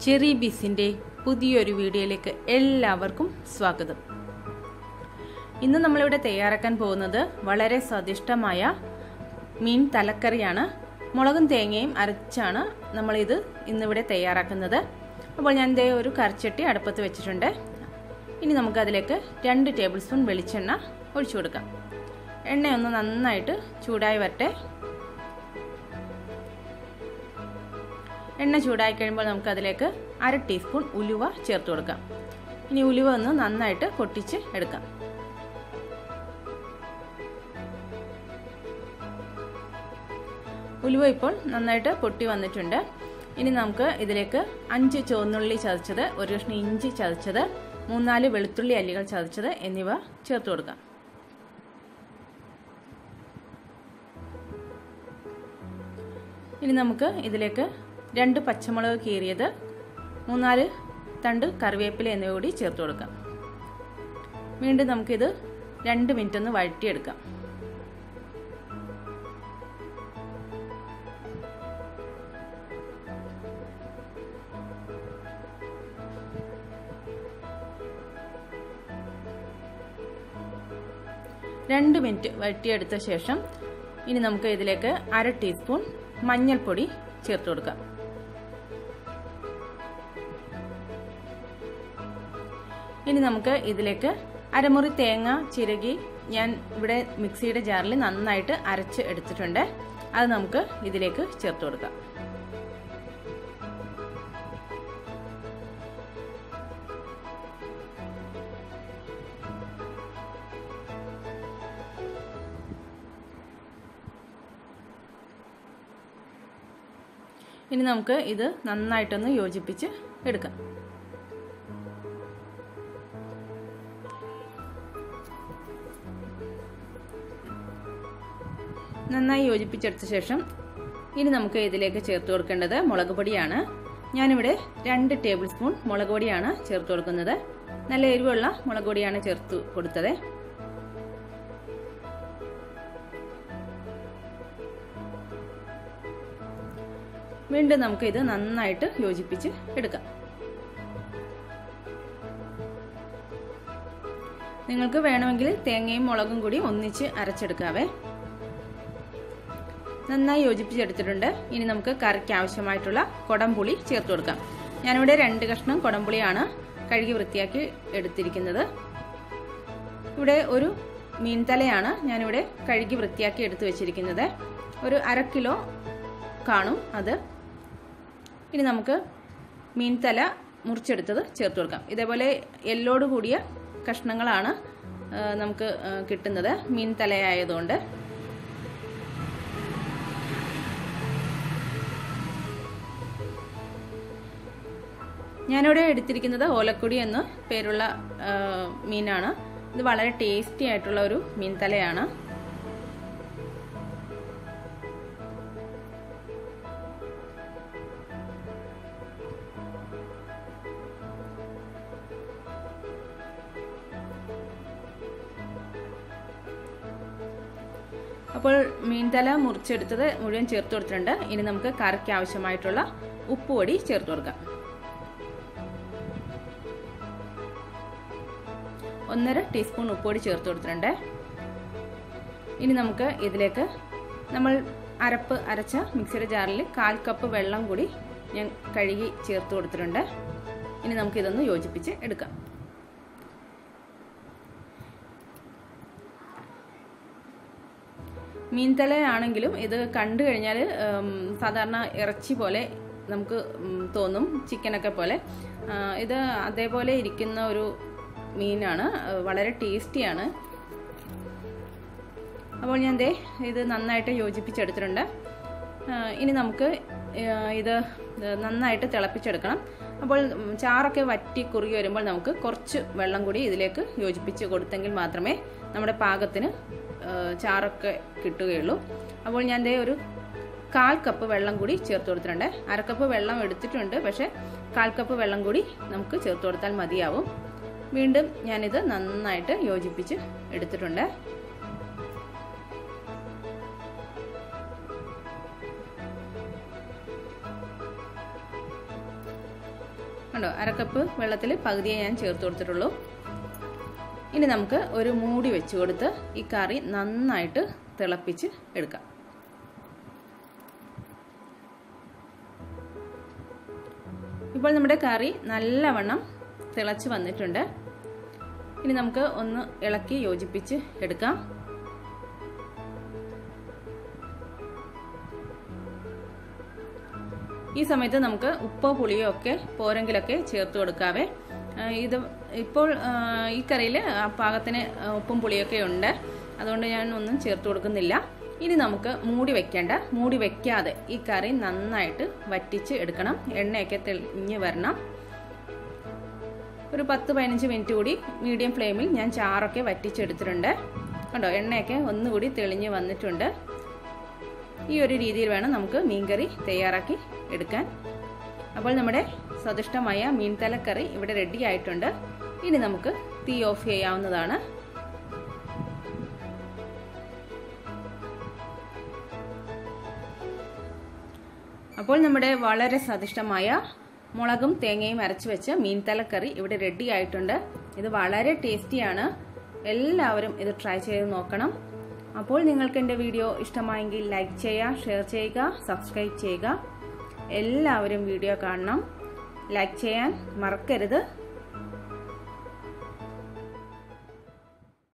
cherry ബീസിൻ്റെ പുതിയൊരു വീഡിയോയിലേക്ക് എല്ലാവർക്കും സ്വാഗതം ഇന്ന് നമ്മളിവിടെ തയ്യാറാക്കാൻ പോകുന്നത് വളരെ സ്വാദിഷ്ടമായ മീൻ തലക്കറിയാണ് മുളകും തേങ്ങയും അരച്ചാണ് നമ്മളിത് ഇന്നിവിടെ തയ്യാറാക്കുന്നത് അപ്പോൾ ഞാൻ ഇതേ ഒരു കറിച്ചട്ടി അടുപ്പത്ത് വെച്ചിട്ടുണ്ട് ഇനി നമുക്കതിലേക്ക് രണ്ട് ടേബിൾ സ്പൂൺ വെളിച്ചെണ്ണ ഒഴിച്ചു കൊടുക്കാം എണ്ണയൊന്ന് നന്നായിട്ട് ചൂടായി വരട്ടെ എണ്ണ ചൂടായി കഴിയുമ്പോൾ നമുക്ക് അതിലേക്ക് അര ടീസ്പൂൺ ഉലുവ ചേർത്ത് കൊടുക്കാം ഇനി ഉലുവ ഒന്ന് നന്നായിട്ട് പൊട്ടിച്ച് എടുക്കാം ഉലുവ ഇപ്പോൾ നന്നായിട്ട് പൊട്ടി വന്നിട്ടുണ്ട് ഇനി നമുക്ക് ഇതിലേക്ക് അഞ്ച് ചുവന്നുള്ളി ചതച്ചത് ഒരു കഷ്ണം ഇഞ്ചി ചതച്ചത് മൂന്നാല് വെളുത്തുള്ളി അല്ലികൾ ചതച്ചത് എന്നിവ ചേർത്ത് കൊടുക്കാം ഇനി നമുക്ക് ഇതിലേക്ക് രണ്ട് പച്ചമുളക് കീറിയത് മൂന്നാല് തണ്ട് കറിവേപ്പില എന്നിവ കൂടി ചേർത്ത് കൊടുക്കാം വീണ്ടും നമുക്കിത് രണ്ട് മിനിറ്റ് ഒന്ന് വഴറ്റിയെടുക്കാം രണ്ട് മിനിറ്റ് വഴറ്റിയെടുത്ത ശേഷം ഇനി നമുക്ക് ഇതിലേക്ക് അര ടീസ്പൂൺ മഞ്ഞൾപ്പൊടി ചേർത്ത് കൊടുക്കാം ഇനി നമുക്ക് ഇതിലേക്ക് അരമുറി തേങ്ങ ചിരകി ഞാൻ ഇവിടെ മിക്സിയുടെ ജാറിൽ നന്നായിട്ട് അരച്ച് എടുത്തിട്ടുണ്ട് അത് നമുക്ക് ഇതിലേക്ക് ചേർത്ത് കൊടുക്കാം ഇനി നമുക്ക് ഇത് നന്നായിട്ടൊന്ന് യോജിപ്പിച്ച് എടുക്കാം നന്നായി യോജിപ്പിച്ചെടുത്ത ശേഷം ഇനി നമുക്ക് ഇതിലേക്ക് ചേർത്ത് കൊടുക്കേണ്ടത് മുളക് പൊടിയാണ് ഞാനിവിടെ രണ്ട് ടേബിൾ സ്പൂൺ മുളക് പൊടിയാണ് ചേർത്ത് കൊടുക്കുന്നത് നല്ല എരിവുള്ള മുളക് പൊടിയാണ് ചേർത്ത് കൊടുത്തത് വീണ്ടും നമുക്ക് ഇത് നന്നായിട്ട് യോജിപ്പിച്ച് എടുക്കാം നിങ്ങൾക്ക് വേണമെങ്കിൽ തേങ്ങയും മുളകും കൂടി ഒന്നിച്ച് അരച്ചെടുക്കാവേ നന്നായി യോജിപ്പിച്ചെടുത്തിട്ടുണ്ട് ഇനി നമുക്ക് കറിക്ക് ആവശ്യമായിട്ടുള്ള കൊടംപുളി ചേർത്ത് കൊടുക്കാം ഞാനിവിടെ രണ്ട് കഷ്ണം കൊടംപുളിയാണ് കഴുകി വൃത്തിയാക്കി എടുത്തിരിക്കുന്നത് ഇവിടെ ഒരു മീൻ തലയാണ് ഞാനിവിടെ കഴുകി വൃത്തിയാക്കി എടുത്തു വെച്ചിരിക്കുന്നത് ഒരു അര കിലോ കാണും അത് ഇനി നമുക്ക് മീൻ തല മുറിച്ചെടുത്തത് ചേർത്ത് കൊടുക്കാം ഇതേപോലെ എല്ലോട് കൂടിയ കഷ്ണങ്ങളാണ് നമുക്ക് കിട്ടുന്നത് മീൻ തലയായതുകൊണ്ട് ഞാനിവിടെ എടുത്തിരിക്കുന്നത് ഓലക്കുടി എന്ന് പേരുള്ള മീനാണ് ഇത് വളരെ ടേസ്റ്റി ആയിട്ടുള്ള ഒരു മീൻ തലയാണ് അപ്പോൾ മീൻതല മുറിച്ചെടുത്തത് മുഴുവൻ ചേർത്ത് കൊടുത്തിട്ടുണ്ട് ഇനി നമുക്ക് കറിക്ക് ആവശ്യമായിട്ടുള്ള ഉപ്പ് പൊടി ചേർത്ത് കൊടുക്കാം ഒന്നര ടീസ്പൂൺ ഉപ്പുപൊടി ചേർത്ത് കൊടുത്തിട്ടുണ്ട് ഇനി നമുക്ക് ഇതിലേക്ക് നമ്മൾ അരപ്പ് അരച്ച മിക്സിയുടെ ജാറിൽ കാൽ കപ്പ് വെള്ളം കൂടി ഞാൻ കഴുകി ചേർത്ത് കൊടുത്തിട്ടുണ്ട് ഇനി നമുക്കിതൊന്ന് യോജിപ്പിച്ച് എടുക്കാം മീൻതലയാണെങ്കിലും ഇത് കണ്ടു കഴിഞ്ഞാൽ സാധാരണ ഇറച്ചി പോലെ നമുക്ക് തോന്നും ചിക്കനൊക്കെ പോലെ ഇത് അതേപോലെ ഇരിക്കുന്ന ഒരു മീനാണ് വളരെ ടേസ്റ്റിയാണ് അപ്പോൾ ഞാൻ ദേ ഇത് നന്നായിട്ട് യോജിപ്പിച്ചെടുത്തിട്ടുണ്ട് ഇനി നമുക്ക് ഇത് നന്നായിട്ട് തിളപ്പിച്ചെടുക്കണം അപ്പോൾ ചാറൊക്കെ വറ്റി കുറുകി വരുമ്പോൾ നമുക്ക് കുറച്ച് വെള്ളം കൂടി ഇതിലേക്ക് യോജിപ്പിച്ച് കൊടുത്തെങ്കിൽ മാത്രമേ നമ്മുടെ പാകത്തിന് ചാറൊക്കെ കിട്ടുകയുള്ളൂ അപ്പോൾ ഞാൻ ദേ ഒരു കാൽ കപ്പ് വെള്ളം കൂടി ചേർത്ത് കൊടുത്തിട്ടുണ്ട് അരക്കപ്പ് വെള്ളം എടുത്തിട്ടുണ്ട് പക്ഷേ കാൽ കപ്പ് വെള്ളം കൂടി നമുക്ക് ചേർത്ത് കൊടുത്താൽ മതിയാവും വീണ്ടും ഞാനിത് നന്നായിട്ട് യോജിപ്പിച്ച് എടുത്തിട്ടുണ്ട് കണ്ടോ അരക്കപ്പ് വെള്ളത്തിൽ പകുതിയെ ഞാൻ ചേർത്ത് കൊടുത്തിട്ടുള്ളൂ ഇനി നമുക്ക് ഒരു മൂടി വെച്ച് കൊടുത്ത് ഈ കറി നന്നായിട്ട് തിളപ്പിച്ച് എടുക്കാം ഇപ്പോൾ നമ്മുടെ കറി നല്ലവണ്ണം തിളച്ച് വന്നിട്ടുണ്ട് ഇനി നമുക്ക് ഒന്ന് ഇളക്കി യോജിപ്പിച്ച് എടുക്കാം ഈ സമയത്ത് നമുക്ക് ഉപ്പോ പുളിയോ ഒക്കെ പോരെങ്കിലൊക്കെ ചേർത്ത് കൊടുക്കാവേ ഇത് ഇപ്പോൾ ഈ കറിയിൽ പാകത്തിന് ഉപ്പും പുളിയൊക്കെ ഉണ്ട് അതുകൊണ്ട് ഞാൻ ഒന്നും ചേർത്ത് കൊടുക്കുന്നില്ല ഇനി നമുക്ക് മൂടി വെക്കേണ്ട മൂടി വെക്കാതെ ഈ കറി നന്നായിട്ട് വറ്റിച്ച് എടുക്കണം എണ്ണയൊക്കെ തെളിഞ്ഞ് വരണം ഒരു പത്ത് പതിനഞ്ച് മിനിറ്റ് കൂടി മീഡിയം ഫ്ലെയിമിൽ ഞാൻ ചാറൊക്കെ വറ്റിച്ചെടുത്തിട്ടുണ്ട് കണ്ടോ എണ്ണയൊക്കെ ഒന്നുകൂടി തെളിഞ്ഞ് വന്നിട്ടുണ്ട് ഈ ഒരു രീതിയിൽ വേണം നമുക്ക് മീൻകറി തയ്യാറാക്കി എടുക്കാൻ അപ്പോൾ നമ്മുടെ സ്വാദിഷ്ടമായ മീൻ തലക്കറി ഇവിടെ റെഡി ആയിട്ടുണ്ട് ഇനി നമുക്ക് തീ ഓഫ് ചെയ്യാവുന്നതാണ് അപ്പോൾ നമ്മുടെ വളരെ സ്വാദിഷ്ടമായ മുളകും തേങ്ങയും അരച്ചു വെച്ച മീൻ തലക്കറി ഇവിടെ റെഡി ആയിട്ടുണ്ട് ഇത് വളരെ ടേസ്റ്റിയാണ് എല്ലാവരും ഇത് ട്രൈ ചെയ്ത് നോക്കണം അപ്പോൾ നിങ്ങൾക്ക് എൻ്റെ വീഡിയോ ഇഷ്ടമായെങ്കിൽ ലൈക്ക് ചെയ്യുക ഷെയർ ചെയ്യുക സബ്സ്ക്രൈബ് ചെയ്യുക എല്ലാവരും വീഡിയോ കാണണം ലൈക്ക് ചെയ്യാൻ മറക്കരുത്